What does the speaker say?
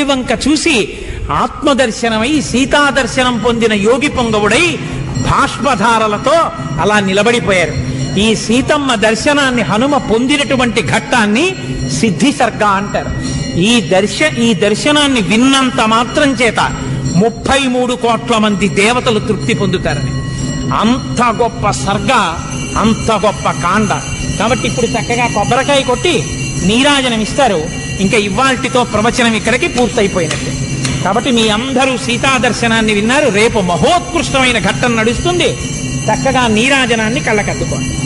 యోగి వంక చూసి ఆత్మదర్శనమై సీతాదర్శనం పొందిన యోగి పొంగవుడై భాష్పధారలతో అలా నిలబడిపోయారు ఈ సీతమ్మ దర్శనాన్ని హనుమ పొందినటువంటి ఘట్టాన్ని సిద్ధి సర్గ అంటారు ఈ దర్శ ఈ దర్శనాన్ని విన్నంత మాత్రం చేత ముప్పై మూడు కోట్ల మంది దేవతలు తృప్తి పొందుతారని అంత గొప్ప సర్గ అంత గొప్ప కాండ కాబట్టి ఇప్పుడు చక్కగా కొబ్బరికాయ కొట్టి నీరాజనం ఇస్తారు ఇంకా ఇవాల్టితో ప్రవచనం ఇక్కడికి పూర్తయిపోయినట్టే కాబట్టి మీ అందరూ సీతా దర్శనాన్ని విన్నారు రేపు మహోత్కృష్టమైన ఘట్టం నడుస్తుంది చక్కగా నీరాజనాన్ని కళ్ళకద్దుకోండి